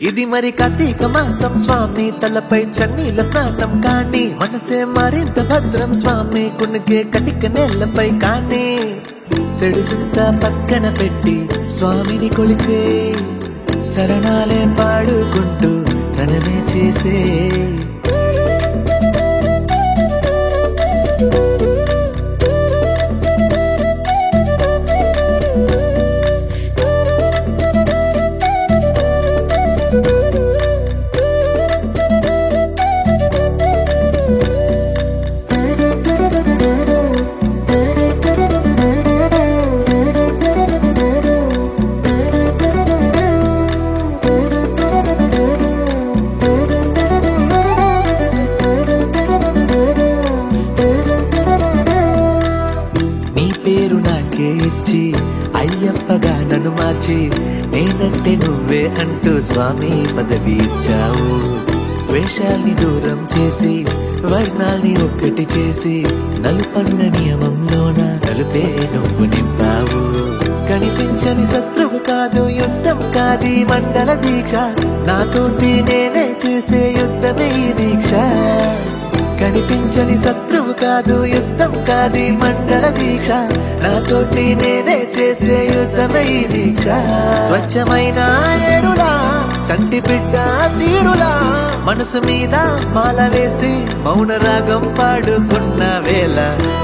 ఇది మరి కార్తీక మాసం స్వామి తలపై చన్నీల స్నానం కానీ మనసే మరింత భద్రం స్వామి కునికే కటిక నేలపై కానీ సెడుసింత పక్కన పెట్టి స్వామిని కొలిచే శరణాలే పాడుకుంటూ రణమే చేసే నీ పేరు నాకే ఇచ్చి అయ్యప్పగా నన్ను మార్చి నేనంటే నువ్వే అంటూ స్వామి పదవి ఇచ్చావు వేషాల్ని దూరం చేసి వర్ణాల్ని ఒక్కటి చేసి నలుపన్న నియమంలోన నలుపే నువ్వు నింపావు కనిపించని శత్రువు కాదు యుద్ధం కాది మండల దీక్ష నాతోటి నేనే చేసే యుద్ధమే ఈ దీక్ష కనిపించని శత్రువు కాదు యుద్ధం కాది మండల దీక్ష నాతోటి నేనే చేసే యుద్ధమే ఈ దీక్ష స్వచ్ఛమైన ఎరులా చంటి బిడ్డ తీరులా మనసు మీద మాల వేసి మౌన రాగం పాడుకున్న వేళ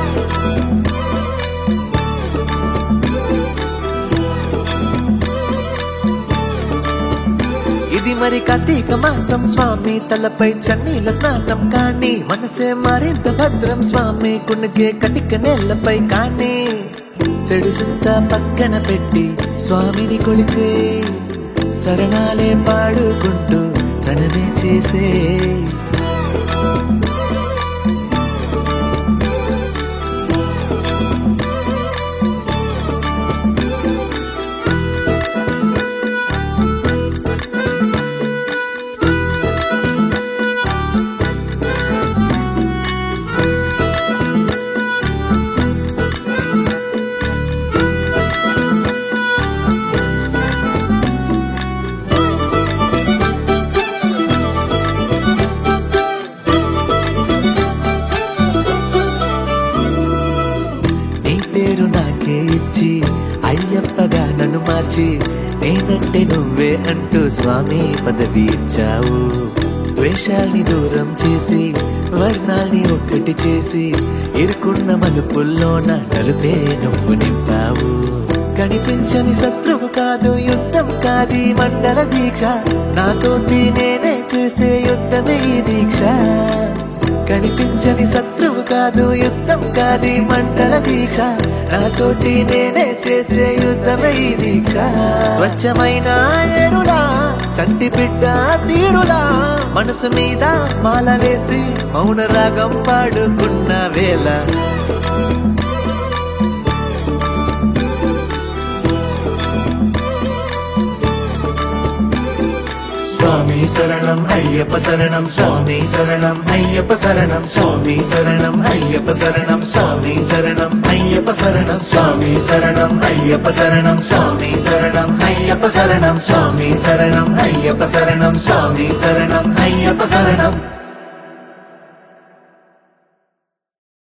ఇది మరి కార్తీక మాసం స్వామి తలపై చన్నీల స్నానం కానీ మనసే మరింత భద్రం స్వామి కునికే కటిక నేలపై కానీ సెడుసింత పక్కన పెట్టి స్వామిని కొలిచే శరణాలే పాడుకుంటూ రణమే చేసే నీ పేరు నాకే ఇచ్చి అయ్యప్పగా నన్ను మార్చి నేనంటే నువ్వే అంటూ స్వామి పదవి ఇచ్చావు వేషాల్ని దూరం చేసి వర్ణాల్ని ఒక్కటి చేసి ఇరుకున్న మలుపుల్లోన నలుపే నువ్వు నింపావు కనిపించని శత్రువు కాదు యుద్ధం కాది మండల దీక్ష నాతోటి నేనే చేసే యుద్ధమే ఈ దీక్ష కనిపించని శత్రువు కాదు యుద్ధం కాది మండల దీక్ష నాతోటి నేనే చేసే యుద్ధమే ఈ దీక్ష స్వచ్ఛమైన ఎరులా చంటి బిడ్డ తీరులా మనసు మీద మాల వేసి మౌన రాగం పాడుకున్న వేళ స్వామి శరణం అయ్యప్ప శరణం స్వామి శరణం అయ్యప్ప శరణం స్వామి శరణం అయ్యప్ప శరణం స్వామి శరణం అయ్యప్ప శరణం స్వామి శరణం అయ్యప్ప శరణం స్వామి శరణం అయ్యప్ప శరణం స్వామి శరణం అయ్యప్ప శరణం స్వామి శరణం అయ్యప్ప శరణం